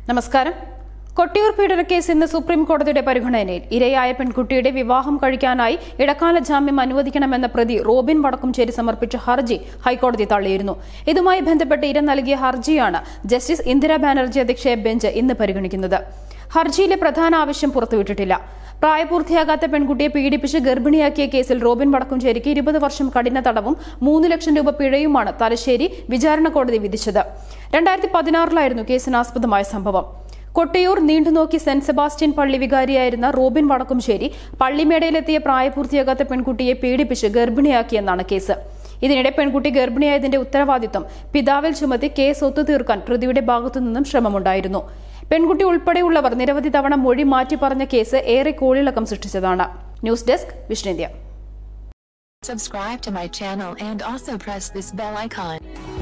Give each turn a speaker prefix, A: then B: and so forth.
A: നമസ്കാരം കൊട്ടിയൂർ പീഡനക്കേസ് ഇന്ന് സുപ്രീം കോടതിയുടെ പരിഗണനയിൽ ഇരയായ പെൺകുട്ടിയുടെ വിവാഹം കഴിക്കാനായി ഇടക്കാല ജാമ്യം അനുവദിക്കണമെന്ന പ്രതി റോബിൻ വടക്കുംചേരി സമർപ്പിച്ച ഹർജി ഹൈക്കോടതി തള്ളിയിരുന്നു ഇതുമായി ബന്ധപ്പെട്ട് ഇര നൽകിയ ഹർജിയാണ് ജസ്റ്റിസ് ഇന്ദിരാ ബാനർജി അധ്യക്ഷയായ ബെഞ്ച് ഇന്ന് പരിഗണിക്കുന്നത് ഹർജിയിലെ പ്രധാന ആവശ്യം പുറത്തുവിട്ടിട്ടില്ല പ്രായപൂർത്തിയാകാത്ത പെൺകുട്ടിയെ പീഡിപ്പിച്ച് ഗർഭിണിയാക്കിയ കേസിൽ റോബിൻ വടക്കുംചേരിക്ക് ഇരുപത് വർഷം കഠിന തടവും മൂന്ന് ലക്ഷം രൂപ പിഴയുമാണ് തലശ്ശേരി വിചാരണ കോടതി വിധിച്ചത് രണ്ടായിരത്തി പതിനാറിലായിരുന്നു കേസിനാസ്പദമായ സംഭവം കൊട്ടിയൂർ നീണ്ടുനോക്കി സെന്റ് സെബാസ്റ്റ്യൻ പള്ളി വികാരിയായിരുന്ന റോബിൻ വടക്കുംശ്ശേരി പള്ളിമേടയിലെത്തിയ പ്രായപൂർത്തിയാകാത്ത പെൺകുട്ടിയെ പീഡിപ്പിച്ച് ഗർഭിണിയാക്കിയെന്നാണ് കേസ് ഇതിനിടെ പെൺകുട്ടി ഗർഭിണിയായതിന്റെ ഉത്തരവാദിത്വം പിതാവിൽ ചുമത്തി കേസ് ഒത്തുതീർക്കാൻ പ്രതിയുടെ ഭാഗത്തുനിന്നും ശ്രമമുണ്ടായിരുന്നു പെൺകുട്ടി ഉൾപ്പെടെയുള്ളവർ നിരവധി തവണ മൊഴി മാറ്റി പറഞ്ഞ കേസ് ഏറെ കോളിളക്കം സൃഷ്ടിച്ചതാണ് news desk Vishnu India
B: Subscribe to my channel and also press this bell icon.